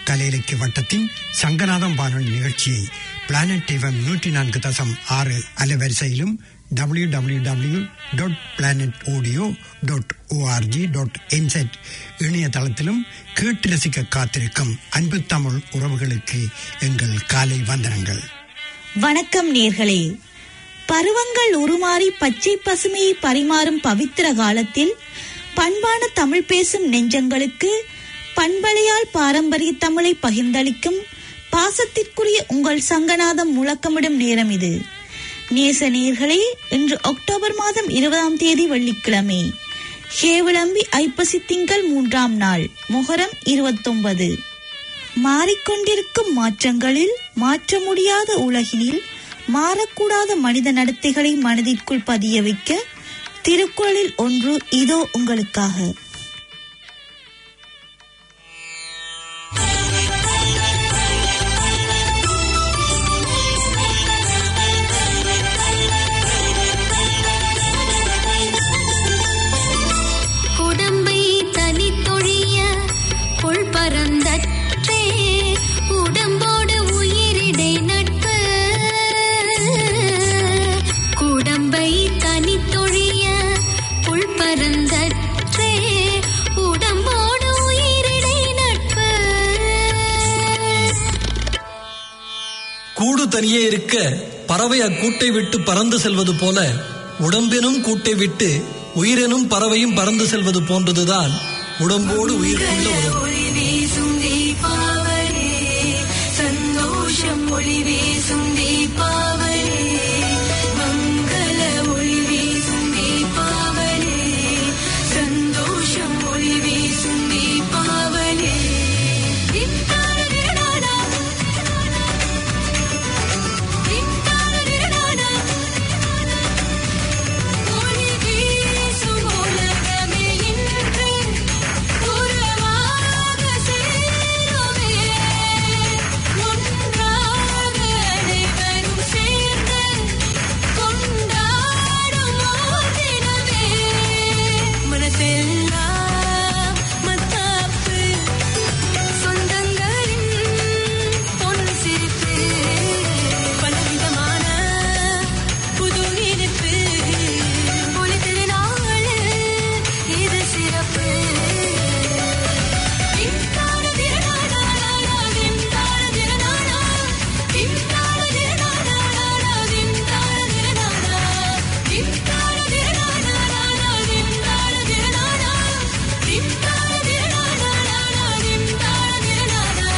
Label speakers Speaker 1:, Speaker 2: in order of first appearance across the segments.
Speaker 1: கலையிலக்கிய வட்டத்தின் சங்கநாதம் வானொலி நிகழ்ச்சியை பிளானட் டிவம் நூற்றி நான்கு தசம் ஆறு அலைவரிசையிலும் W W W dot planet audio dot ORG dot NZ இணையதளத்திலும் கேட்டு ரசிக்க காத்திருக்கும் அன்பு தமிழ் உறவுகளுக்கு எங்கள் காலை வந்தனங்கள்
Speaker 2: வணக்கம் நேர்களே பருவங்கள் உருமாறி பச்சை பசுமையை பரிமாறும் பவித்திர காலத்தில் பண்பான தமிழ் பேசும் நெஞ்சங்களுக்கு பண்பலையால் பாரம்பரிய தமிழை பகிர்ந்தளிக்கும் பாசத்திற்குரிய உங்கள் சங்கநாதம் முழக்கமிடும் நேரம் இது நேச நேர்களே இன்று அக்டோபர் மாதம் இருபதாம் தேதி வெள்ளிக்கிழமை ஹேவிளம்பி ஐப்பசி திங்கள் மூன்றாம் நாள் முகரம் இருபத்தொன்பது மாறிக்கொண்டிருக்கும் மாற்றங்களில் மாற்ற முடியாத உலகினில் மாறக்கூடாத மனித நடத்தைகளை மனதிற்குள் பதிய வைக்க திருக்குறளில் ஒன்று இதோ உங்களுக்காக
Speaker 3: உடம்பை தனித்தொழிய புல் பரந்தற்றே உடம்போடு உயிரிடை நட்பு குடம்பை தனித்தொழிய புல் பரந்தற்றே உடம்போடு உயிரிடை நட்பு
Speaker 4: கூடு தனியே இருக்க பறவை அக்கூட்டை விட்டு பறந்து செல்வது போல உடம்பெனும் கூட்டை விட்டு உயிரெனும் பறவையும் பறந்து செல்வது போன்றதுதான் உடம்போடு உயிர் கொண்ட உறவு
Speaker 5: ஒளி வீசும் தீபாவளி சந்தோஷம் ஒளி வீசும் தீபாவளி மங்கள ஒளி வீசும் தீபாவளி சந்தோஷம் ஒளி வீசும் தீபாவளி திண்டாரடிடாடா. திண்டாரடிடாடா. ஒளி வீசும் உலகமே இன்று உறவாக சேருமே. ஒன்றாக அனைவரும் சேர்ந்து கொண்டாடும் ஓர் தினமே. மனசெல்லாம் மத்தாப்பு சொந்தங்களின் பொன் சிரிப்பு பலவிதமான புது இனிப்பு ஒளி திருநாள் இது சிறப்பு திண்டாட திருநாடாடா, திண்டாட திருநாடா, திண்டாட திருநாடாடா, திண்டாட திருநாடா, திண்டாட திருநாடாடா, திண்டாட திருநாடா, திண்டாட திருநாடாடா, திண்டாட திருநாடா.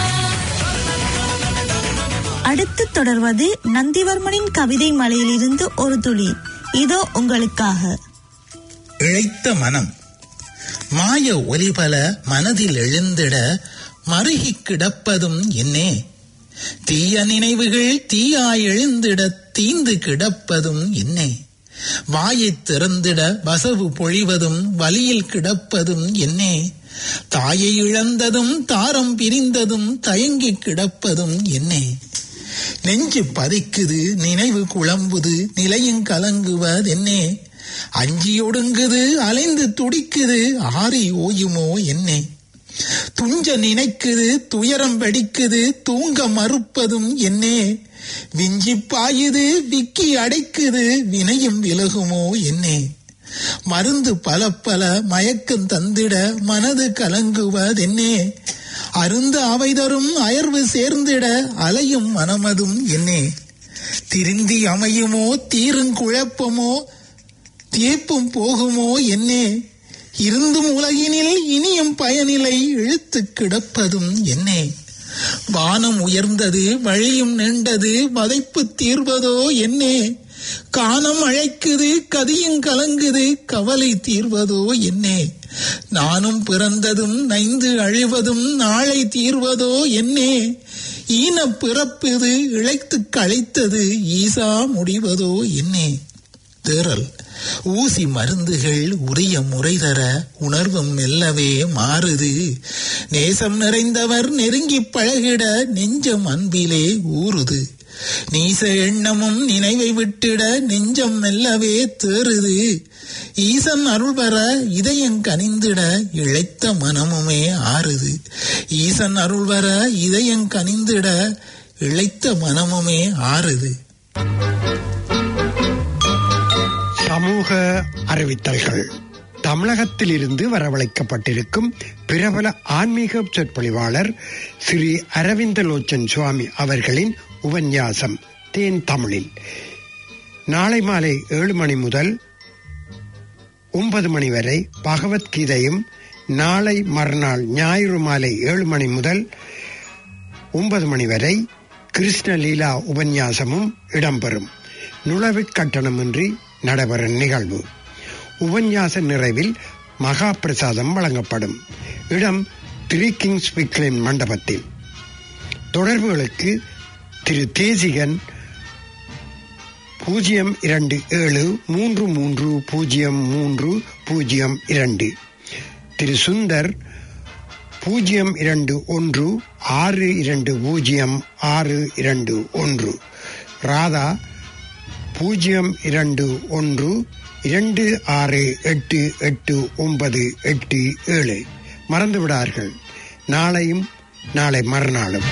Speaker 2: அடுத்து தொடர்வது நந்திவர்மனின் கவிதை மலையிலிருந்து ஒரு துளி இதோ உங்களுக்காக
Speaker 6: இழைத்த மனம் மாய ஒலிபல மனதில் எழுந்திட மருகி கிடப்பதும் என்னே தீய நினைவுகள் தீயாய் எழுந்திட தீந்து கிடப்பதும் என்னே வாயைத் திறந்திட வசவு பொழிவதும் வலியில் கிடப்பதும் என்னே தாயை இழந்ததும் தாரம் பிரிந்ததும் தயங்கி கிடப்பதும் என்னே நெஞ்சு பதைக்குது நினைவு குழம்புது நிலையும் கலங்குவதென்னே அஞ்சி ஒடுங்குது அலைந்து துடிக்குது ஆறி ஓயுமோ என்னே துஞ்ச நினைக்குது துயரம் வெடிக்குது தூங்க மறுப்பதும் என்னே விஞ்சி பாயுது விக்கி அடைக்குது வினையும் விலகுமோ என்னே மருந்து பல பல மயக்கம் தந்திட மனது கலங்குவதென்னே அருந்த அவை தரும் அயர்வு சேர்ந்திட அலையும் மனமதும் என்னே திருந்தி அமையுமோ தீருங்குழப்பமோ தீர்ப்பும் போகுமோ என்னே இருந்தும் உலகினில் இனியும் பயனிலை இழுத்து கிடப்பதும் என்னே வானம் உயர்ந்தது வழியும் நீண்டது வதைப்பு தீர்வதோ என்னே காணம் அழைக்குது கதியும் கலங்குது கவலை தீர்வதோ என்னே நானும் பிறந்ததும் நைந்து அழிவதும் நாளை தீர்வதோ என்னே ஈன பிறப்புது இழைத்து களைத்தது ஈசா முடிவதோ என்னே தேறல் ஊசி மருந்துகள் உரிய முறை தர உணர்வும் மெல்லவே மாறுது நேசம் நிறைந்தவர் நெருங்கி பழகிட நெஞ்சம் அன்பிலே ஊறுது நீச எண்ணமும் நினைவை விட்டிட நெஞ்சம் மெல்லவே தேறுது ஈசன் அருள் பெற இதயம் கனிந்திட இழைத்த மனமுமே ஆறுது ஈசன் அருள் பெற இதயம் கனிந்திட இழைத்த மனமுமே ஆறுது
Speaker 1: சமூக அறிவித்தல்கள் தமிழகத்தில் இருந்து வரவழைக்கப்பட்டிருக்கும் பிரபல ஆன்மீக சொற்பொழிவாளர் ஸ்ரீ அரவிந்தலோச்சன் சுவாமி அவர்களின் உபன்யாசம் தேன் தமிழில் நாளை மாலை ஏழு மணி முதல் ஒன்பது மணி வரை பகவத்கீதையும் நாளை மறுநாள் ஞாயிறு மாலை ஏழு மணி முதல் ஒன்பது மணி வரை கிருஷ்ண லீலா உபன்யாசமும் இடம்பெறும் நுழைவு கட்டணமின்றி நடைபெறும் நிகழ்வு உபன்யாச நிறைவில் மகா பிரசாதம் வழங்கப்படும் இடம் த்ரீ கிங்ஸ் விக்லின் மண்டபத்தில் தொடர்புகளுக்கு திரு தேசிகன் பூஜ்ஜியம் இரண்டு ஏழு மூன்று மூன்று பூஜ்ஜியம் மூன்று பூஜ்ஜியம் இரண்டு திரு சுந்தர் பூஜ்ஜியம் இரண்டு ஒன்று ஆறு இரண்டு பூஜ்ஜியம் ஆறு இரண்டு ஒன்று ராதா பூஜ்ஜியம் இரண்டு ஒன்று இரண்டு ஆறு எட்டு எட்டு ஒன்பது எட்டு ஏழு மறந்து விடார்கள் நாளையும் நாளை மறுநாளும்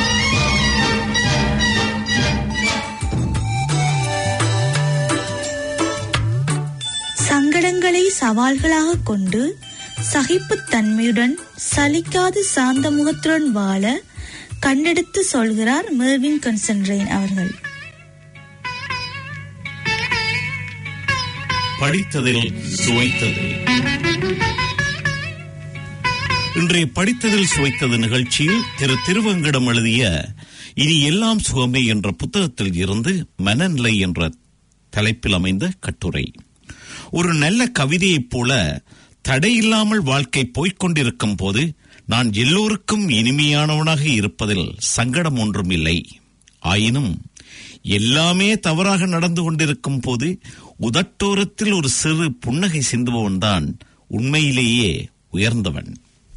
Speaker 2: சங்கடங்களை சவால்களாக கொண்டு சகிப்புத்தன்மையுடன் சலிக்காது சாந்த முகத்துடன் வாழ கண்டெடுத்து சொல்கிறார் மெர்வின் கன்சன்ட்ரெயின் அவர்கள்
Speaker 7: படித்ததில் சுவைத்தது இன்றைய படித்ததில் சுவைத்தது நிகழ்ச்சியில் திரு திருவங்கிடம் எழுதிய இனி எல்லாம் சுகமே என்ற புத்தகத்தில் இருந்து மனநிலை என்ற தலைப்பில் அமைந்த கட்டுரை ஒரு நல்ல கவிதையைப் போல தடையில்லாமல் வாழ்க்கை போய்க் கொண்டிருக்கும் போது நான் எல்லோருக்கும் இனிமையானவனாக இருப்பதில் சங்கடம் ஒன்றும் இல்லை ஆயினும் எல்லாமே தவறாக நடந்து கொண்டிருக்கும் போது உதட்டோரத்தில் ஒரு சிறு புன்னகை சிந்துபவன்தான் உண்மையிலேயே உயர்ந்தவன்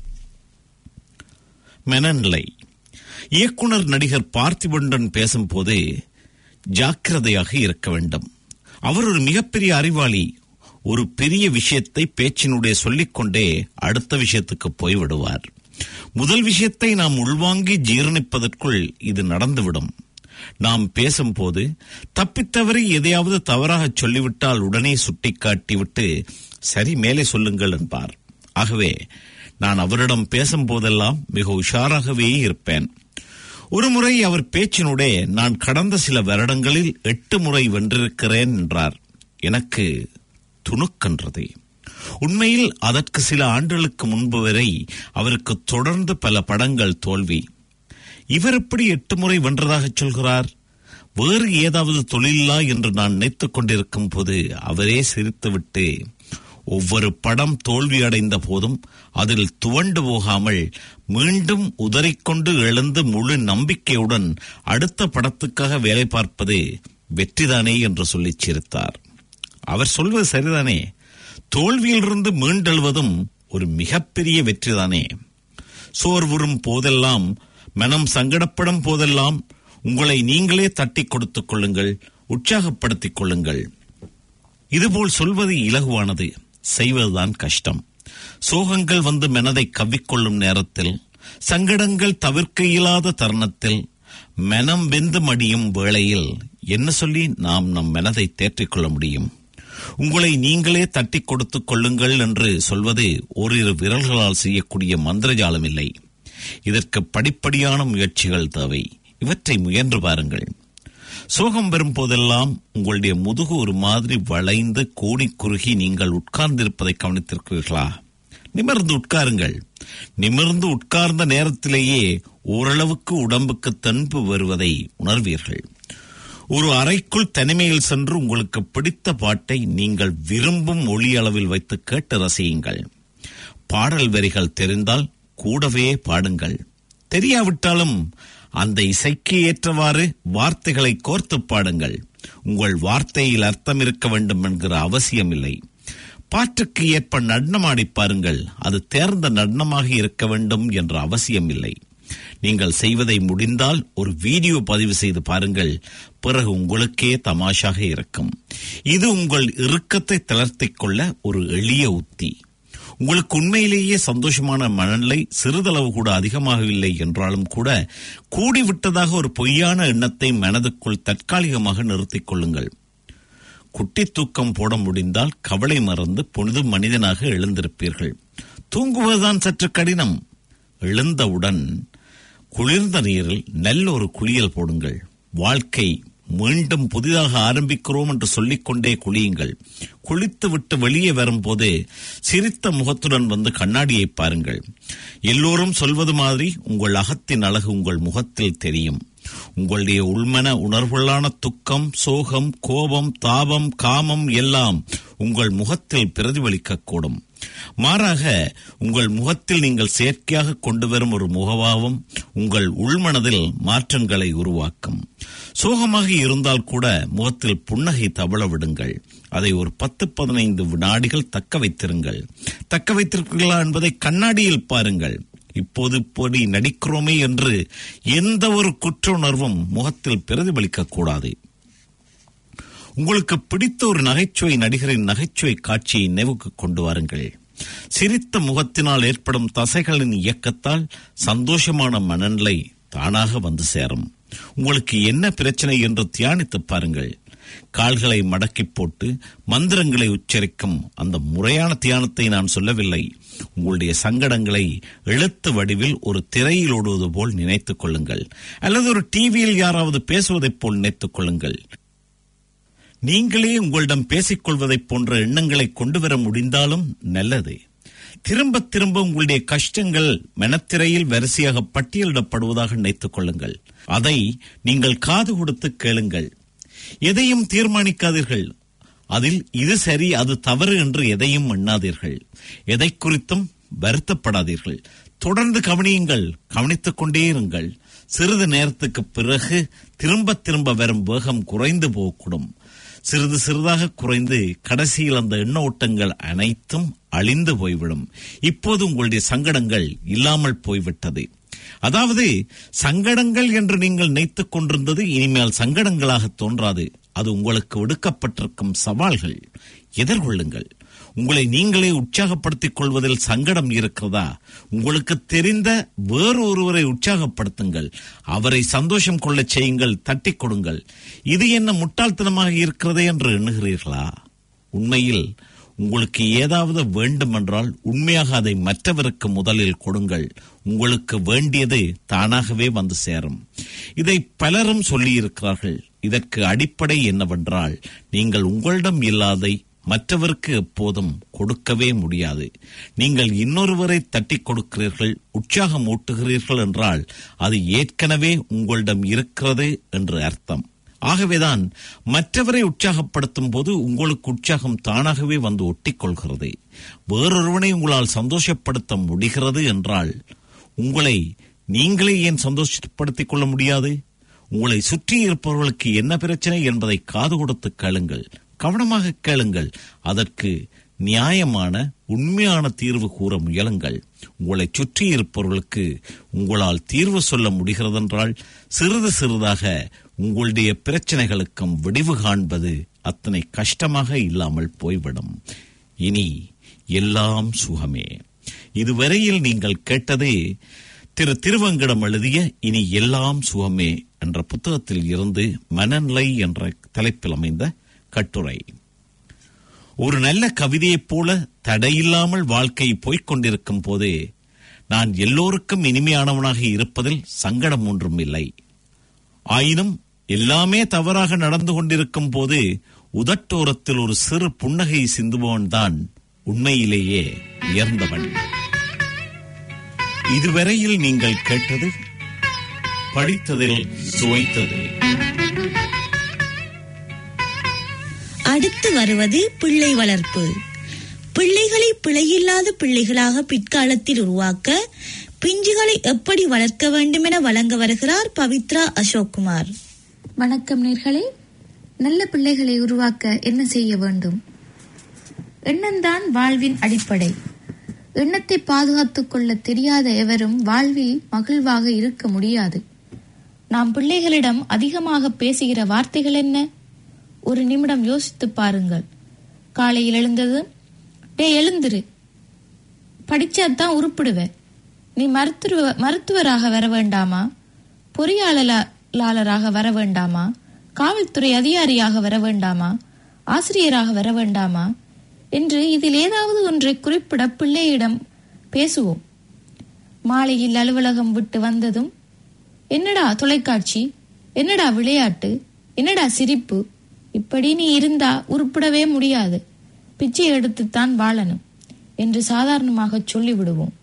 Speaker 7: மெனநிலை இயக்குனர் நடிகர் பார்த்திபனுடன் பேசும்போது ஜாக்கிரதையாக இருக்க வேண்டும் அவர் ஒரு மிகப்பெரிய அறிவாளி ஒரு பெரிய விஷயத்தை பேச்சினுடைய சொல்லிக்கொண்டே அடுத்த விஷயத்துக்கு போய்விடுவார் முதல் விஷயத்தை நாம் உள்வாங்கி ஜீரணிப்பதற்குள் இது நடந்துவிடும் நாம் பேசும்போது தப்பித்தவரை எதையாவது தவறாக சொல்லிவிட்டால் உடனே சுட்டிக்காட்டிவிட்டு சரி மேலே சொல்லுங்கள் என்பார் ஆகவே நான் அவரிடம் பேசும்போதெல்லாம் மிக உஷாராகவே இருப்பேன் ஒருமுறை அவர் பேச்சினுடைய நான் கடந்த சில வருடங்களில் எட்டு முறை வென்றிருக்கிறேன் என்றார் எனக்கு துணுக்கென்றது உண்மையில் அதற்கு சில ஆண்டுகளுக்கு முன்பு வரை அவருக்கு தொடர்ந்து பல படங்கள் தோல்வி இவர் எப்படி எட்டு முறை வென்றதாக சொல்கிறார் வேறு ஏதாவது தொழிலா என்று நான் நினைத்துக் கொண்டிருக்கும் போது அவரே சிரித்துவிட்டு ஒவ்வொரு படம் தோல்வி அடைந்த போதும் அதில் துவண்டு போகாமல் மீண்டும் உதறிக்கொண்டு எழுந்து முழு நம்பிக்கையுடன் அடுத்த படத்துக்காக வேலை பார்ப்பது வெற்றிதானே என்று சொல்லிச் சிரித்தார் அவர் சொல்வது சரிதானே தோல்வியிலிருந்து மீண்டெழுவதும் ஒரு மிகப்பெரிய வெற்றிதானே சோர்வுறும் போதெல்லாம் மனம் சங்கடப்படும் போதெல்லாம் உங்களை நீங்களே தட்டி கொடுத்துக் கொள்ளுங்கள் உற்சாகப்படுத்திக் கொள்ளுங்கள் இதுபோல் சொல்வது இலகுவானது செய்வதுதான் கஷ்டம் சோகங்கள் வந்து மனதை கவ்விக்கொள்ளும் நேரத்தில் சங்கடங்கள் தவிர்க்க இயலாத தருணத்தில் மனம் வெந்து மடியும் வேளையில் என்ன சொல்லி நாம் நம் மனதை தேற்றிக்கொள்ள முடியும் உங்களை நீங்களே தட்டி கொடுத்துக் கொள்ளுங்கள் என்று சொல்வது ஓரிரு விரல்களால் செய்யக்கூடிய மந்திரஜாலம் இல்லை இதற்கு படிப்படியான முயற்சிகள் தேவை இவற்றை முயன்று பாருங்கள் சோகம் வரும் போதெல்லாம் உங்களுடைய முதுகு ஒரு மாதிரி வளைந்து கூடி குறுகி நீங்கள் உட்கார்ந்திருப்பதை கவனித்திருக்கிறீர்களா நிமிர்ந்து உட்காருங்கள் நிமிர்ந்து உட்கார்ந்த நேரத்திலேயே ஓரளவுக்கு உடம்புக்கு தென்பு வருவதை உணர்வீர்கள் ஒரு அறைக்குள் தனிமையில் சென்று உங்களுக்கு பிடித்த பாட்டை நீங்கள் விரும்பும் ஒளி அளவில் வைத்து கேட்டு ரசியுங்கள் பாடல் வரிகள் தெரிந்தால் கூடவே பாடுங்கள் தெரியாவிட்டாலும் அந்த இசைக்கு ஏற்றவாறு வார்த்தைகளை கோர்த்து பாடுங்கள் உங்கள் வார்த்தையில் அர்த்தம் இருக்க வேண்டும் என்கிற அவசியம் இல்லை பாட்டுக்கு ஏற்ப நடனமாடி பாருங்கள் அது தேர்ந்த நடனமாக இருக்க வேண்டும் என்ற அவசியம் இல்லை நீங்கள் செய்வதை முடிந்தால் ஒரு வீடியோ பதிவு செய்து பாருங்கள் பிறகு உங்களுக்கே தமாஷாக இருக்கும் இது உங்கள் இறுக்கத்தை தளர்த்திக் கொள்ள ஒரு எளிய உத்தி உங்களுக்கு உண்மையிலேயே சந்தோஷமான மனநிலை சிறிதளவு கூட அதிகமாகவில்லை என்றாலும் கூட கூடிவிட்டதாக ஒரு பொய்யான எண்ணத்தை மனதுக்குள் தற்காலிகமாக நிறுத்திக் கொள்ளுங்கள் குட்டி தூக்கம் போட முடிந்தால் கவலை மறந்து புனித மனிதனாக எழுந்திருப்பீர்கள் தூங்குவதுதான் சற்று கடினம் எழுந்தவுடன் குளிர்ந்த நீரில் நல்ல ஒரு குளியல் போடுங்கள் வாழ்க்கை மீண்டும் புதிதாக ஆரம்பிக்கிறோம் என்று சொல்லிக்கொண்டே குளியுங்கள் குளித்து விட்டு வெளியே வரும்போது சிரித்த முகத்துடன் வந்து கண்ணாடியை பாருங்கள் எல்லோரும் சொல்வது மாதிரி உங்கள் அகத்தின் அழகு உங்கள் முகத்தில் தெரியும் உங்களுடைய உள்மன உணர்வுகளான துக்கம் சோகம் கோபம் தாபம் காமம் எல்லாம் உங்கள் முகத்தில் பிரதிபலிக்கக்கூடும் மாறாக உங்கள் முகத்தில் நீங்கள் செயற்கையாக கொண்டு வரும் ஒரு முகவாவும் உங்கள் உள்மனதில் மாற்றங்களை உருவாக்கும் சோகமாக இருந்தால் கூட முகத்தில் புன்னகை தவள விடுங்கள் அதை ஒரு பத்து பதினைந்து வினாடிகள் தக்க வைத்திருங்கள் தக்க வைத்திருக்கிறீர்களா என்பதை கண்ணாடியில் பாருங்கள் இப்போது இப்படி நடிக்கிறோமே என்று எந்த ஒரு குற்ற உணர்வும் முகத்தில் பிரதிபலிக்க கூடாது உங்களுக்கு பிடித்த ஒரு நகைச்சுவை நடிகரின் நகைச்சுவை காட்சியை நினைவுக்கு கொண்டு வாருங்கள் சிரித்த முகத்தினால் ஏற்படும் தசைகளின் இயக்கத்தால் சந்தோஷமான மனநிலை தானாக வந்து சேரும் உங்களுக்கு என்ன பிரச்சனை என்று தியானித்து பாருங்கள் கால்களை மடக்கி போட்டு மந்திரங்களை உச்சரிக்கும் அந்த முறையான தியானத்தை நான் சொல்லவில்லை உங்களுடைய சங்கடங்களை எழுத்து வடிவில் ஒரு திரையில் ஓடுவது போல் நினைத்துக் கொள்ளுங்கள் அல்லது ஒரு டிவியில் யாராவது பேசுவதைப் போல் நினைத்துக் கொள்ளுங்கள் நீங்களே உங்களிடம் பேசிக் கொள்வதைப் போன்ற எண்ணங்களை கொண்டு வர முடிந்தாலும் நல்லது திரும்ப திரும்ப உங்களுடைய கஷ்டங்கள் மனத்திரையில் வரிசையாக பட்டியலிடப்படுவதாக நினைத்துக் கொள்ளுங்கள் அதை நீங்கள் காது கொடுத்து கேளுங்கள் எதையும் தீர்மானிக்காதீர்கள் அதில் இது சரி அது தவறு என்று எதையும் எண்ணாதீர்கள் எதை குறித்தும் வருத்தப்படாதீர்கள் தொடர்ந்து கவனியுங்கள் கவனித்துக் கொண்டே இருங்கள் சிறிது நேரத்துக்கு பிறகு திரும்ப திரும்ப வரும் வேகம் குறைந்து போகக்கூடும் சிறிது சிறிதாக குறைந்து கடைசியில் அந்த எண்ண ஓட்டங்கள் அனைத்தும் அழிந்து போய்விடும் இப்போது உங்களுடைய சங்கடங்கள் இல்லாமல் போய்விட்டது அதாவது சங்கடங்கள் என்று நீங்கள் நினைத்துக் கொண்டிருந்தது இனிமேல் சங்கடங்களாக தோன்றாது அது உங்களுக்கு விடுக்கப்பட்டிருக்கும் சவால்கள் எதிர்கொள்ளுங்கள் உங்களை நீங்களே உற்சாகப்படுத்திக் கொள்வதில் சங்கடம் இருக்கிறதா உங்களுக்கு தெரிந்த வேறு ஒருவரை உற்சாகப்படுத்துங்கள் அவரை சந்தோஷம் கொள்ளச் செய்யுங்கள் தட்டிக் கொடுங்கள் இது என்ன முட்டாள்தனமாக இருக்கிறதே என்று எண்ணுகிறீர்களா உண்மையில் உங்களுக்கு ஏதாவது வேண்டுமென்றால் உண்மையாக அதை மற்றவருக்கு முதலில் கொடுங்கள் உங்களுக்கு வேண்டியது தானாகவே வந்து சேரும் இதை பலரும் சொல்லியிருக்கிறார்கள் இதற்கு அடிப்படை என்னவென்றால் நீங்கள் உங்களிடம் இல்லாதை மற்றவருக்கு எப்போதும் கொடுக்கவே முடியாது நீங்கள் இன்னொருவரை தட்டி கொடுக்கிறீர்கள் உற்சாகம் ஊட்டுகிறீர்கள் என்றால் அது ஏற்கனவே உங்களிடம் இருக்கிறது என்று அர்த்தம் ஆகவேதான் மற்றவரை உற்சாகப்படுத்தும் போது உங்களுக்கு உற்சாகம் தானாகவே வந்து ஒட்டிக்கொள்கிறது வேறொருவனை உங்களால் சந்தோஷப்படுத்த முடிகிறது என்றால் உங்களை நீங்களே ஏன் சந்தோஷப்படுத்திக் கொள்ள முடியாது உங்களை சுற்றி இருப்பவர்களுக்கு என்ன பிரச்சனை என்பதை காது கொடுத்து கேளுங்கள் கவனமாக கேளுங்கள் அதற்கு நியாயமான உண்மையான தீர்வு கூற முயலுங்கள் உங்களை சுற்றி இருப்பவர்களுக்கு உங்களால் தீர்வு சொல்ல முடிகிறதென்றால் சிறிது சிறிதாக உங்களுடைய பிரச்சனைகளுக்கும் விடிவு காண்பது அத்தனை கஷ்டமாக இல்லாமல் போய்விடும் இனி எல்லாம் சுகமே இதுவரையில் நீங்கள் கேட்டதே திரு திருவங்கிடம் எழுதிய இனி எல்லாம் சுகமே என்ற புத்தகத்தில் இருந்து மனநிலை என்ற தலைப்பில் அமைந்த கட்டுரை ஒரு நல்ல கவிதையைப் போல தடையில்லாமல் வாழ்க்கை போய்க் கொண்டிருக்கும் போதே நான் எல்லோருக்கும் இனிமையானவனாக இருப்பதில் சங்கடம் ஒன்றும் இல்லை ஆயினும் எல்லாமே தவறாக நடந்து கொண்டிருக்கும் போது உதட்டோரத்தில் ஒரு சிறு புன்னகை சிந்துபவன் தான் உண்மையிலேயே உயர்ந்தவன் இதுவரையில் நீங்கள் கேட்டது படித்ததில் சுவைத்தது
Speaker 2: அடுத்து வருவது பிள்ளை வளர்ப்பு பிள்ளைகளை பிழையில்லாத பிள்ளைகளாக பிற்காலத்தில் உருவாக்க பிஞ்சுகளை எப்படி வளர்க்க வேண்டும் என வழங்க வருகிறார் பவித்ரா அசோக்குமார்
Speaker 8: வணக்கம் நேர்களே நல்ல பிள்ளைகளை உருவாக்க என்ன செய்ய வேண்டும் எண்ணம்தான் வாழ்வின் அடிப்படை எண்ணத்தை பாதுகாத்துக் கொள்ள தெரியாத எவரும் வாழ்வில் மகிழ்வாக இருக்க முடியாது
Speaker 2: நாம் பிள்ளைகளிடம் அதிகமாக பேசுகிற வார்த்தைகள் என்ன ஒரு நிமிடம் யோசித்து பாருங்கள் காலையில் எழுந்தது டே எழுந்துரு படிச்சாதான் உருப்பிடுவ நீ மருத்துவ மருத்துவராக வர வேண்டாமா பொறியாளராக வர வேண்டாமா காவல்துறை அதிகாரியாக வர வேண்டாமா ஆசிரியராக வர வேண்டாமா என்று இதில் ஏதாவது ஒன்றை குறிப்பிட பிள்ளையிடம் பேசுவோம் மாலையில் அலுவலகம் விட்டு வந்ததும் என்னடா தொலைக்காட்சி என்னடா விளையாட்டு என்னடா சிரிப்பு இப்படி நீ இருந்தா உருப்பிடவே முடியாது பிச்சை எடுத்துத்தான் வாழணும் என்று சாதாரணமாக சொல்லிவிடுவோம்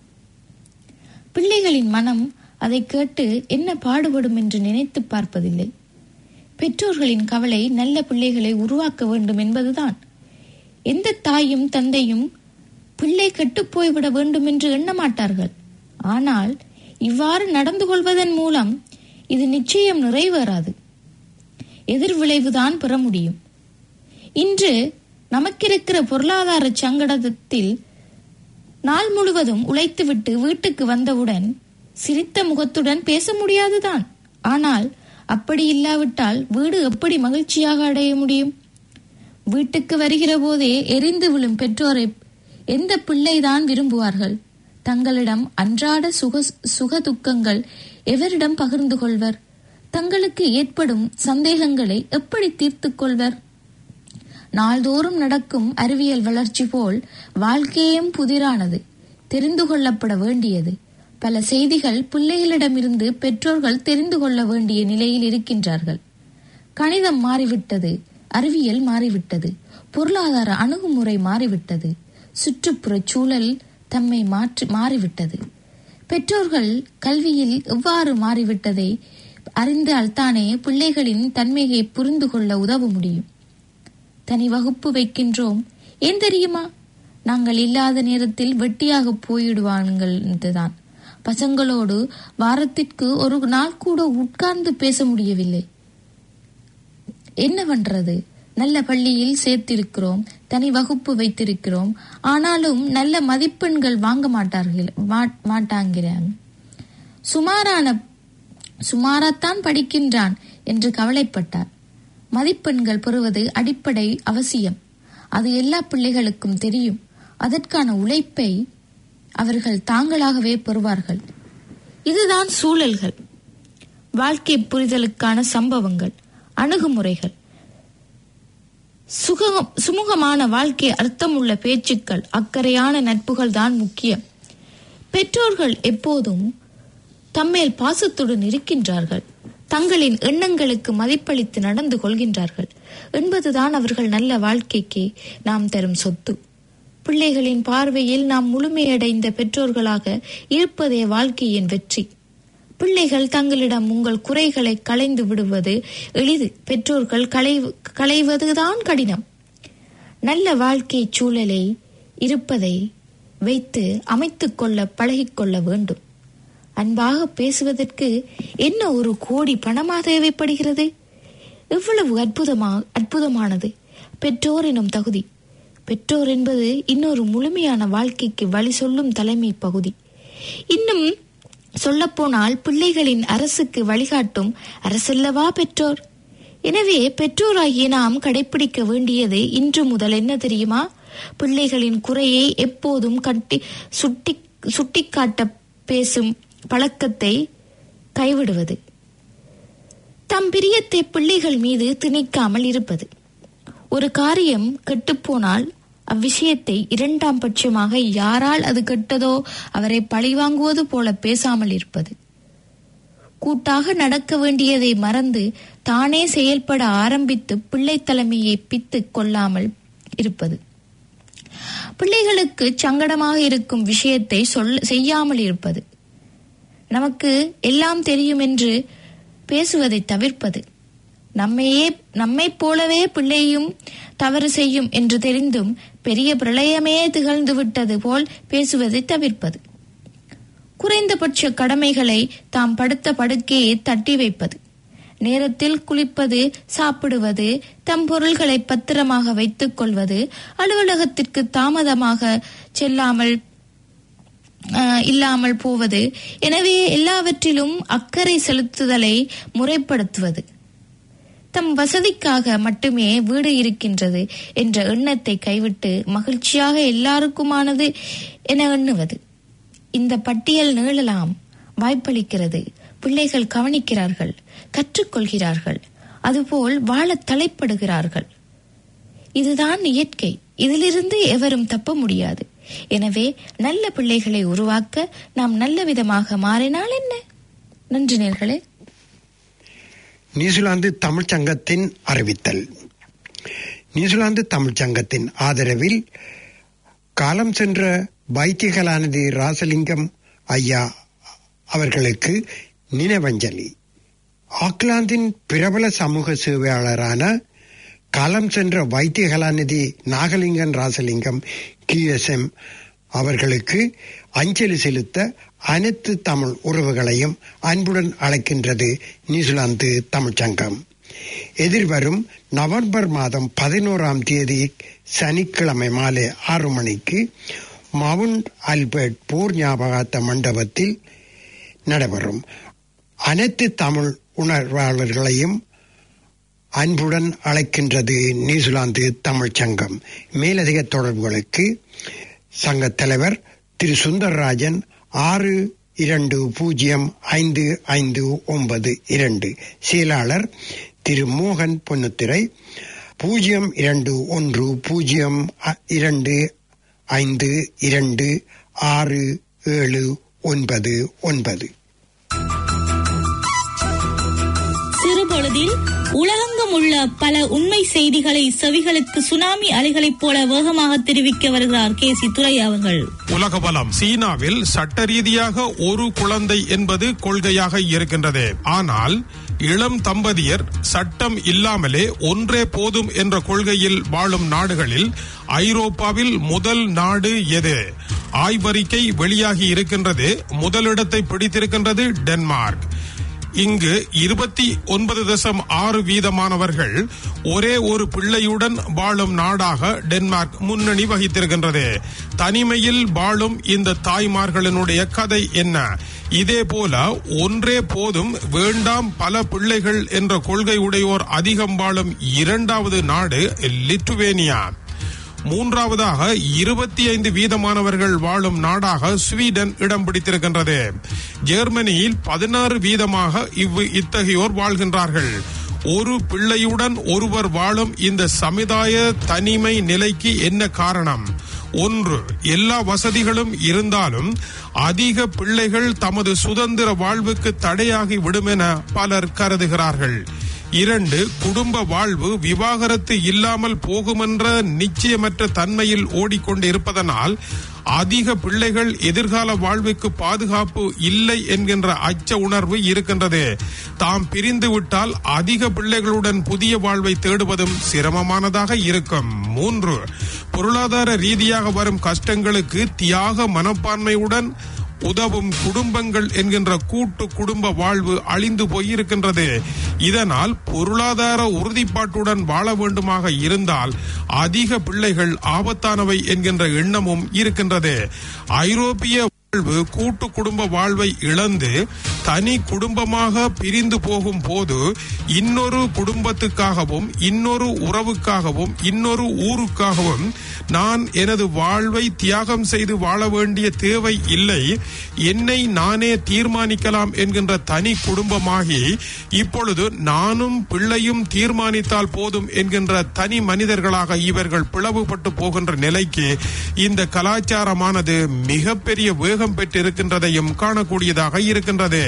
Speaker 2: பிள்ளைகளின் மனம் அதை கேட்டு என்ன பாடுபடும் என்று நினைத்து பார்ப்பதில்லை பெற்றோர்களின் கவலை நல்ல பிள்ளைகளை உருவாக்க வேண்டும் என்பதுதான் எந்த தாயும் தந்தையும் பிள்ளை கெட்டுப் போய்விட வேண்டும் என்று எண்ண மாட்டார்கள் ஆனால் இவ்வாறு நடந்து கொள்வதன் மூலம் இது நிச்சயம் நிறைவேறாது எதிர்விளைவுதான் பெற முடியும் இன்று நமக்கிருக்கிற பொருளாதார சங்கடத்தில் நாள் முழுவதும் உழைத்துவிட்டு வீட்டுக்கு வந்தவுடன் சிரித்த முகத்துடன் பேச முடியாதுதான் ஆனால் அப்படி இல்லாவிட்டால் வீடு எப்படி மகிழ்ச்சியாக அடைய முடியும் வீட்டுக்கு வருகிற போதே எரிந்து விழும் பெற்றோரை எந்த பிள்ளைதான் விரும்புவார்கள் தங்களிடம் அன்றாட சுக சுக துக்கங்கள் எவரிடம் பகிர்ந்து கொள்வர் தங்களுக்கு ஏற்படும் சந்தேகங்களை எப்படி தீர்த்துக் கொள்வர் நாள்தோறும் நடக்கும் அறிவியல் வளர்ச்சி போல் வாழ்க்கையும் புதிரானது தெரிந்து கொள்ளப்பட வேண்டியது பல செய்திகள் பிள்ளைகளிடமிருந்து பெற்றோர்கள் தெரிந்து கொள்ள வேண்டிய நிலையில் இருக்கின்றார்கள் கணிதம் மாறிவிட்டது அறிவியல் மாறிவிட்டது பொருளாதார அணுகுமுறை மாறிவிட்டது சுற்றுப்புற சூழல் தம்மை மாற்றி மாறிவிட்டது பெற்றோர்கள் கல்வியில் எவ்வாறு மாறிவிட்டதை அறிந்தால்தானே பிள்ளைகளின் தன்மையை புரிந்து கொள்ள உதவ முடியும் தனி வகுப்பு வைக்கின்றோம் ஏன் தெரியுமா நாங்கள் இல்லாத நேரத்தில் வெட்டியாக போயிடுவாங்கள் என்றுதான் பசங்களோடு வாரத்திற்கு ஒரு நாள் கூட உட்கார்ந்து பேச முடியவில்லை என்ன பண்றது நல்ல பள்ளியில் சேர்த்திருக்கிறோம் தனி வகுப்பு வைத்திருக்கிறோம் ஆனாலும் நல்ல மதிப்பெண்கள் வாங்க மாட்டார்கள் மா- மாட்டாங்கிறாங்க சுமாரான சுமாராத்தான் படிக்கின்றான் என்று கவலைப்பட்டார் மதிப்பெண்கள் பெறுவது அடிப்படை அவசியம் அது எல்லா பிள்ளைகளுக்கும் தெரியும் அதற்கான உழைப்பை அவர்கள் தாங்களாகவே பெறுவார்கள் இதுதான் சூழல்கள் வாழ்க்கை புரிதலுக்கான சம்பவங்கள் அணுகுமுறைகள் சுகம் சுமூகமான வாழ்க்கை அர்த்தமுள்ள பேச்சுக்கள் அக்கறையான நட்புகள் தான் முக்கியம் பெற்றோர்கள் எப்போதும் தம்மேல் பாசத்துடன் இருக்கின்றார்கள் தங்களின் எண்ணங்களுக்கு மதிப்பளித்து நடந்து கொள்கின்றார்கள் என்பதுதான் அவர்கள் நல்ல வாழ்க்கைக்கு நாம் தரும் சொத்து பிள்ளைகளின் பார்வையில் நாம் முழுமையடைந்த பெற்றோர்களாக இருப்பதே வாழ்க்கையின் வெற்றி பிள்ளைகள் தங்களிடம் உங்கள் குறைகளை களைந்து விடுவது எளிது பெற்றோர்கள் களைவு களைவதுதான் கடினம் நல்ல வாழ்க்கை சூழலை இருப்பதை வைத்து அமைத்துக் கொள்ள பழகிக்கொள்ள வேண்டும் அன்பாக பேசுவதற்கு என்ன ஒரு கோடி பணமா தேவைப்படுகிறது எவ்வளவு அற்புதமா அற்புதமானது பெற்றோர் எனும் தகுதி பெற்றோர் என்பது இன்னொரு முழுமையான வாழ்க்கைக்கு வழி சொல்லும் தலைமை பகுதி இன்னும் சொல்லப்போனால் பிள்ளைகளின் அரசுக்கு வழிகாட்டும் அரசல்லவா பெற்றோர் எனவே பெற்றோராகிய நாம் கடைபிடிக்க வேண்டியது இன்று முதல் என்ன தெரியுமா பிள்ளைகளின் குறையை எப்போதும் கட்டி சுட்டி சுட்டிக்காட்ட பேசும் பழக்கத்தை கைவிடுவது தம் பிரியத்தை பிள்ளைகள் மீது திணிக்காமல் இருப்பது ஒரு காரியம் கெட்டுப்போனால் அவ்விஷயத்தை இரண்டாம் பட்சமாக யாரால் அது கெட்டதோ அவரை பழிவாங்குவது போல பேசாமல் இருப்பது கூட்டாக நடக்க வேண்டியதை மறந்து தானே செயல்பட ஆரம்பித்து பிள்ளை தலைமையை பித்துக் கொள்ளாமல் இருப்பது பிள்ளைகளுக்கு சங்கடமாக இருக்கும் விஷயத்தை சொல்ல செய்யாமல் இருப்பது நமக்கு எல்லாம் தெரியும் என்று பேசுவதை தவிர்ப்பது நம்மையே நம்மைப் போலவே பிள்ளையும் தவறு செய்யும் என்று தெரிந்தும் பெரிய பிரளயமே திகழ்ந்து விட்டது போல் பேசுவதை தவிர்ப்பது குறைந்தபட்ச கடமைகளை தாம் படுத்த படுக்கையை தட்டி வைப்பது நேரத்தில் குளிப்பது சாப்பிடுவது தம் பொருள்களை பத்திரமாக வைத்துக் கொள்வது அலுவலகத்திற்கு தாமதமாக செல்லாமல் ஆஹ், இல்லாமல் போவது எனவே எல்லாவற்றிலும் அக்கறை செலுத்துதலை முறைப்படுத்துவது தம் வசதிக்காக மட்டுமே வீடு இருக்கின்றது என்ற எண்ணத்தை கைவிட்டு மகிழ்ச்சியாக எல்லாருக்குமானது என எண்ணுவது இந்த பட்டியல் நீளலாம் வாய்ப்பளிக்கிறது பிள்ளைகள் கவனிக்கிறார்கள் கற்றுக்கொள்கிறார்கள் அதுபோல் வாழத் தலைப்படுகிறார்கள் இதுதான் இயற்கை இதிலிருந்து எவரும் தப்ப முடியாது எனவே நல்ல பிள்ளைகளை உருவாக்க நாம் நல்ல விதமாக மாறினால் என்ன நன்றி நேர்களே
Speaker 1: நியூசிலாந்து தமிழ்ச் சங்கத்தின் அறிவித்தல் நியூசிலாந்து தமிழ்ச் சங்கத்தின் ஆதரவில் காலம் சென்ற வைத்தியகலாநிதி ராசலிங்கம் ஐயா அவர்களுக்கு நினைவஞ்சலி ஆக்லாந்தின் பிரபல சமூக சேவையாளரான காலம் சென்ற வைத்தியகலாநிதி நாகலிங்கன் ராசலிங்கம் கிஎஸ்எம் அவர்களுக்கு அஞ்சலி செலுத்த அனைத்து தமிழ் உறவுகளையும் அன்புடன் அழைக்கின்றது நியூசிலாந்து தமிழ்ச்சங்கம் எதிர்வரும் நவம்பர் மாதம் பதினோராம் தேதி சனிக்கிழமை மாலை ஆறு மணிக்கு மவுண்ட் ஆல்பர்ட் போர் ஞாபகார்த்த மண்டபத்தில் நடைபெறும் அனைத்து தமிழ் உணர்வாளர்களையும் அன்புடன் அழைக்கின்றது நியூசிலாந்து தமிழ்ச் சங்கம் மேலதிக தொடர்புகளுக்கு சங்க தலைவர் திரு சுந்தரராஜன் ஆறு இரண்டு பூஜ்ஜியம் ஐந்து ஐந்து ஒன்பது இரண்டு செயலாளர் திரு மோகன் பொன்னுத்திரை பூஜ்ஜியம் இரண்டு ஒன்று பூஜ்ஜியம் அ- இரண்டு ஐந்து இரண்டு ஆறு ஏழு ஒன்பது ஒன்பது
Speaker 9: சிறுபொழுதில் உலகெங்கும் உள்ள பல உண்மை செய்திகளை செவிகளுக்கு சுனாமி அலைகளைப் போல வேகமாக தெரிவிக்க வருகிறார் கே சி துரை அவர்கள்
Speaker 10: உலக பலம் சீனாவில் சட்ட ரீதியாக ஒரு குழந்தை என்பது கொள்கையாக இருக்கின்றது ஆனால் இளம் தம்பதியர் சட்டம் இல்லாமலே ஒன்றே போதும் என்ற கொள்கையில் வாழும் நாடுகளில் ஐரோப்பாவில் முதல் நாடு எது ஆய்வறிக்கை வெளியாகி இருக்கின்றது முதலிடத்தை பிடித்திருக்கின்றது டென்மார்க் இங்கு இருபத்தி ஒன்பது தசம் ஆறு வீதமானவர்கள் ஒரே ஒரு பிள்ளையுடன் வாழும் நாடாக டென்மார்க் முன்னணி வகித்திருக்கின்றது தனிமையில் வாழும் இந்த தாய்மார்களினுடைய கதை என்ன இதே போல ஒன்றே போதும் வேண்டாம் பல பிள்ளைகள் என்ற கொள்கை உடையோர் அதிகம் வாழும் இரண்டாவது நாடு லிட்டுவேனியா மூன்றாவதாக இருபத்தி ஐந்து வீதமானவர்கள் வாழும் நாடாக ஸ்வீடன் இடம் பிடித்திருக்கின்றது ஜெர்மனியில் பதினாறு வீதமாக இவ் இத்தகையோர் வாழ்கின்றார்கள் ஒரு பிள்ளையுடன் ஒருவர் வாழும் இந்த சமுதாய தனிமை நிலைக்கு என்ன காரணம் ஒன்று எல்லா வசதிகளும் இருந்தாலும் அதிக பிள்ளைகள் தமது சுதந்திர வாழ்வுக்கு தடையாகி விடும் என பலர் கருதுகிறார்கள் இரண்டு குடும்ப வாழ்வு விவாகரத்து இல்லாமல் போகுமென்ற நிச்சயமற்ற தன்மையில் ஓடிக்கொண்டு இருப்பதனால் அதிக பிள்ளைகள் எதிர்கால வாழ்வுக்கு பாதுகாப்பு இல்லை என்கின்ற அச்ச உணர்வு இருக்கின்றது தாம் பிரிந்து விட்டால் அதிக பிள்ளைகளுடன் புதிய வாழ்வை தேடுவதும் சிரமமானதாக இருக்கும் மூன்று பொருளாதார ரீதியாக வரும் கஷ்டங்களுக்கு தியாக மனப்பான்மையுடன் உதவும் குடும்பங்கள் என்கின்ற கூட்டு குடும்ப வாழ்வு அழிந்து போயிருக்கின்றது இதனால் பொருளாதார உறுதிப்பாட்டுடன் வாழ வேண்டுமாக இருந்தால் அதிக பிள்ளைகள் ஆபத்தானவை என்கின்ற எண்ணமும் இருக்கின்றது ஐரோப்பிய வாழ்வு கூட்டு குடும்ப வாழ்வை இழந்து தனி குடும்பமாக பிரிந்து போகும் போது இன்னொரு குடும்பத்துக்காகவும் இன்னொரு உறவுக்காகவும் இன்னொரு ஊருக்காகவும் நான் எனது வாழ்வை தியாகம் செய்து வாழ வேண்டிய தேவை இல்லை என்னை நானே தீர்மானிக்கலாம் என்கின்ற தனி குடும்பமாகி இப்பொழுது நானும் பிள்ளையும் தீர்மானித்தால் போதும் என்கின்ற தனி மனிதர்களாக இவர்கள் பிளவுபட்டு போகின்ற நிலைக்கு இந்த கலாச்சாரமானது மிகப்பெரிய வேகம் பெற்றிருக்கின்றதையும் காணக்கூடியதாக இருக்கின்றது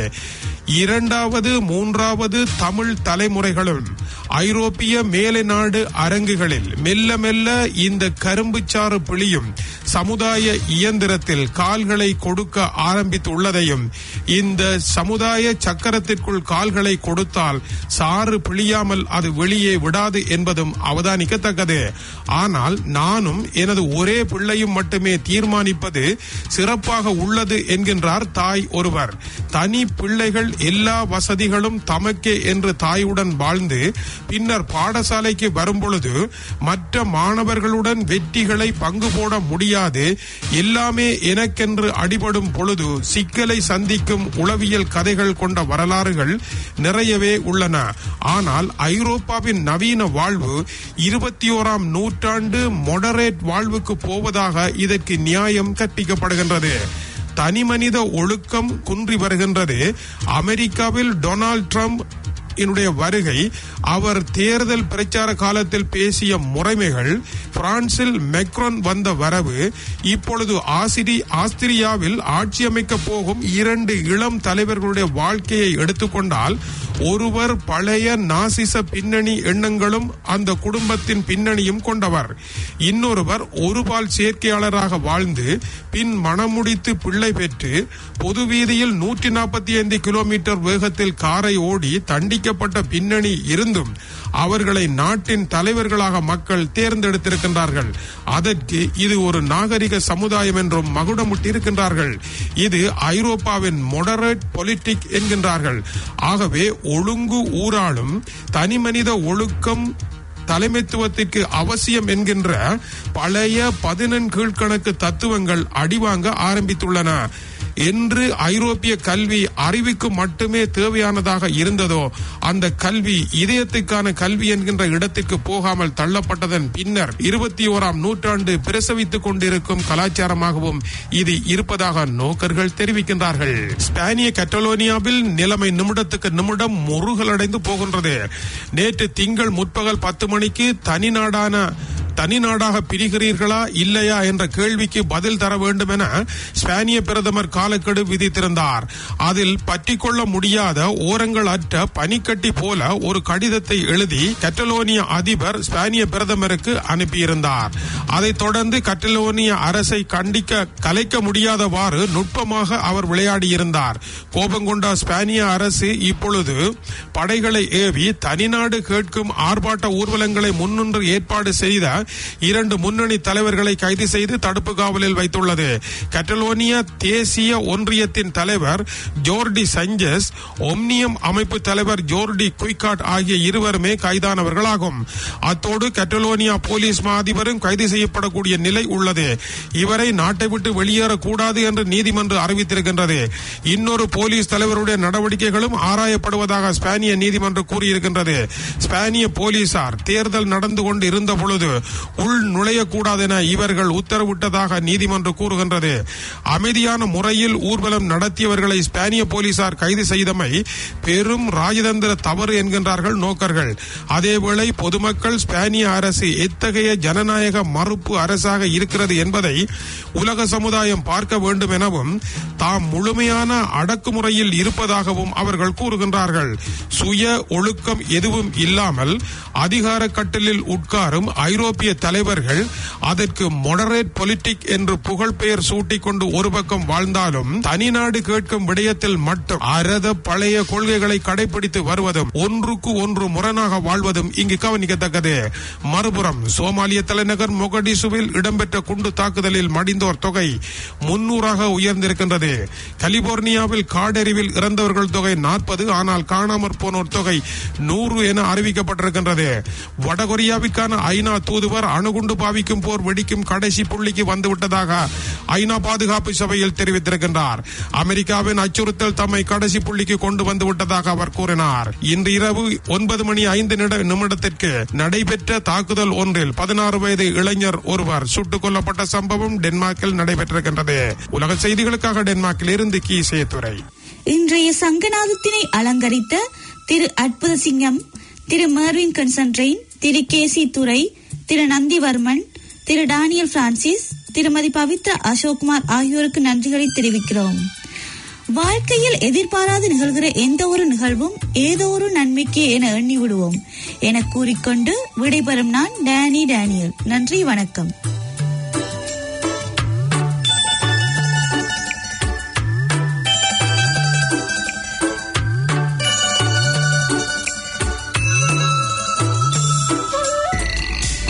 Speaker 10: இரண்டாவது மூன்றாவது தமிழ் தலைமுறைகளும் ஐரோப்பிய மேலை நாடு அரங்குகளில் மெல்ல மெல்ல இந்த கரும்புச்சாறு பிழியும் சமுதாய இயந்திரத்தில் கால்களை கொடுக்க ஆரம்பித்துள்ளதையும் இந்த சமுதாய சக்கரத்திற்குள் கால்களை கொடுத்தால் சாறு பிழியாமல் அது வெளியே விடாது என்பதும் அவதானிக்கத்தக்கது ஆனால் நானும் எனது ஒரே பிள்ளையும் மட்டுமே தீர்மானிப்பது சிறப்பாக உள்ளது என்கின்றார் தாய் ஒருவர் தனி பிள்ளைகள் எல்லா வசதிகளும் தமக்கே என்று தாயுடன் வாழ்ந்து பின்னர் பாடசாலைக்கு வரும்பொழுது மற்ற மாணவர்களுடன் வெற்றிகளை பங்கு போட முடியாது எல்லாமே எனக்கென்று அடிபடும் பொழுது சிக்கலை சந்திக்கும் உளவியல் கதைகள் கொண்ட வரலாறுகள் நிறையவே உள்ளன ஆனால் ஐரோப்பாவின் நவீன வாழ்வு இருபத்தி ஓராம் நூற்றாண்டு மொடரேட் வாழ்வுக்கு போவதாக இதற்கு நியாயம் கற்பிக்கப்படுகின்றது தனிமனித ஒழுக்கம் குன்றி வருகின்றது அமெரிக்காவில் டொனால்ட் ட்ரம்ப் என்னுடைய வருகை அவர் தேர்தல் பிரச்சார காலத்தில் பேசிய முறைமைகள் பிரான்சில் மெக்ரோன் வந்த வரவு இப்பொழுது ஆசிரி ஆஸ்திரியாவில் ஆட்சி அமைக்க போகும் இரண்டு இளம் தலைவர்களுடைய வாழ்க்கையை எடுத்துக்கொண்டால் ஒருவர் பழைய நாசிச பின்னணி எண்ணங்களும் அந்த குடும்பத்தின் பின்னணியும் கொண்டவர் இன்னொருவர் ஒருபால் சேர்க்கையாளராக வாழ்ந்து பின் மணமுடித்து பிள்ளை பெற்று பொது வீதியில் நூற்றி நாற்பத்தி ஐந்து கிலோமீட்டர் வேகத்தில் காரை ஓடி தண்டிக்கப்பட்ட பின்னணி இருந்தும் அவர்களை நாட்டின் தலைவர்களாக மக்கள் தேர்ந்தெடுத்திருக்கின்றார்கள் அதற்கு இது ஒரு நாகரிக சமுதாயம் என்றும் மகுடமுட்டிருக்கின்றார்கள் இது ஐரோப்பாவின் மொடரேட் பொலிட்டிக் என்கின்றார்கள் ஆகவே ஒழுங்கு ஊராளும் தனிமனித ஒழுக்கம் தலைமைத்துவத்திற்கு அவசியம் என்கின்ற பழைய பதினெண் கீழ்கணக்கு தத்துவங்கள் அடிவாங்க ஆரம்பித்துள்ளன என்று ஐரோப்பிய கல்வி அறிவுக்கு மட்டுமே தேவையானதாக இருந்ததோ அந்த கல்வி இதயத்துக்கான கல்வி என்கின்ற இடத்திற்கு போகாமல் தள்ளப்பட்டதன் பின்னர் இருபத்தி ஓராம் நூற்றாண்டு பிரசவித்துக் கொண்டிருக்கும் கலாச்சாரமாகவும் இது இருப்பதாக நோக்கர்கள் தெரிவிக்கின்றார்கள் ஸ்பானிய கட்டலோனியாவில் நிலைமை நிமிடத்துக்கு நிமிடம் முருகலடைந்து போகின்றது நேற்று திங்கள் முற்பகல் பத்து மணிக்கு தனி நாடான தனி நாடாக பிரிகிறீர்களா இல்லையா என்ற கேள்விக்கு பதில் தர வேண்டும் என ஸ்பானிய பிரதமர் காலக்கெடு விதித்திருந்தார் அதில் பற்றிக்கொள்ள முடியாத ஓரங்கள் அற்ற பனிக்கட்டி போல ஒரு கடிதத்தை எழுதி கட்டலோனிய அதிபர் ஸ்பானிய பிரதமருக்கு அனுப்பியிருந்தார் அதைத் தொடர்ந்து கட்டலோனிய அரசை கண்டிக்க கலைக்க முடியாதவாறு நுட்பமாக அவர் விளையாடியிருந்தார் கோபங்கொண்ட ஸ்பானிய அரசு இப்பொழுது படைகளை ஏவி தனிநாடு கேட்கும் ஆர்ப்பாட்ட ஊர்வலங்களை முன்னின்று ஏற்பாடு செய்த இரண்டு முன்னணி தலைவர்களை கைது செய்து தடுப்பு காவலில் வைத்துள்ளது கட்டலோனியா தேசிய ஒன்றியத்தின் தலைவர் ஜோர்டி சஞ்சஸ் ஒம்னியம் அமைப்பு தலைவர் ஜோர்டி குய்காட் ஆகிய இருவருமே கைதானவர்களாகும் அத்தோடு கட்டலோனியா போலீஸ் மா அதிபரும் கைது செய்யப்படக்கூடிய நிலை உள்ளது இவரை நாட்டை விட்டு வெளியேறக்கூடாது என்று நீதிமன்றம் அறிவித்திருக்கின்றது இன்னொரு போலீஸ் தலைவருடைய நடவடிக்கைகளும் ஆராயப்படுவதாக ஸ்பானிய நீதிமன்றம் கூறியிருக்கின்றது ஸ்பானிய போலீசார் தேர்தல் நடந்து கொண்டு இருந்த பொழுது உள் நுழையக்கூடாது என இவர்கள் உத்தரவிட்டதாக நீதிமன்றம் கூறுகின்றது அமைதியான முறையில் ஊர்வலம் நடத்தியவர்களை ஸ்பானிய போலீசார் கைது செய்தமை பெரும் ராஜதந்திர தவறு என்கின்றார்கள் நோக்கர்கள் அதேவேளை பொதுமக்கள் ஸ்பானிய அரசு எத்தகைய ஜனநாயக மறுப்பு அரசாக இருக்கிறது என்பதை உலக சமுதாயம் பார்க்க வேண்டும் எனவும் தாம் முழுமையான அடக்குமுறையில் இருப்பதாகவும் அவர்கள் கூறுகின்றார்கள் சுய ஒழுக்கம் எதுவும் இல்லாமல் அதிகார கட்டிலில் உட்காரும் ஐரோப்பிய தலைவர்கள் அதற்கு மொடரேட் பொலிட்டிக் என்று புகழ்பெயர் சூட்டிக் கொண்டு ஒரு பக்கம் வாழ்ந்தாலும் தனிநாடு கேட்கும் விடயத்தில் மட்டும் அரத பழைய கொள்கைகளை கடைபிடித்து வருவதும் ஒன்றுக்கு ஒன்று முரணாக வாழ்வதும் இங்கு கவனிக்கத்தக்கது மறுபுறம் சோமாலிய தலைநகர் மொகடிசுவில் இடம்பெற்ற குண்டு தாக்குதலில் மடிந்தோர் தொகை முன்னூறாக உயர்ந்திருக்கின்றது கலிபோர்னியாவில் காடறிவில் இறந்தவர்கள் தொகை நாற்பது ஆனால் காணாமற் போனோர் தொகை நூறு என அறிவிக்கப்பட்டிருக்கின்றது வடகொரியாவிற்கான ஐநா தூதுவர் அணுகுண்டு பாவிக்கும் போர் வெடிக்கும் கடைசி புள்ளிக்கு வந்துவிட்டதாக ஐநா பாதுகாப்பு சபையில் தெரிவித்திருக்கின்றார் அமெரிக்காவின் அச்சுறுத்தல் தம்மை கடைசி புள்ளிக்கு கொண்டு வந்து விட்டதாக அவர் கூறினார் இன்று இரவு ஒன்பது மணி ஐந்து நிட- நிமிடத்திற்கு நடைபெற்ற தாக்குதல் ஒன்றில் பதினாறு வயது இளைஞர் ஒருவர் சுட்டுக் கொல்லப்பட்ட சம்பவம் டென்மார்க்கில் நடைபெற்றிருக்கின்றது உலக செய்திகளுக்காக டென்மார்க்கில் இருந்து கி சேத்துரை
Speaker 9: இன்றைய சங்கநாதத்தினை அலங்கரித்த திரு அற்புத சிங்கம் திரு மர்வின் கன்சன்ட்ரெயின் திரு கேசி துரை திரு நந்திவர்மன் திரு டானியல் பிரான்சிஸ் திருமதி பவித்ரா அசோக்குமார் ஆகியோருக்கு நன்றிகளை தெரிவிக்கிறோம் வாழ்க்கையில் எதிர்பாராது நிகழ்கிற எந்த ஒரு நிகழ்வும் ஏதோ ஒரு நன்மைக்கே என எண்ணி விடுவோம் என கூறிக்கொண்டு விடைபெறும் நான் டேனி டேனியல் நன்றி வணக்கம்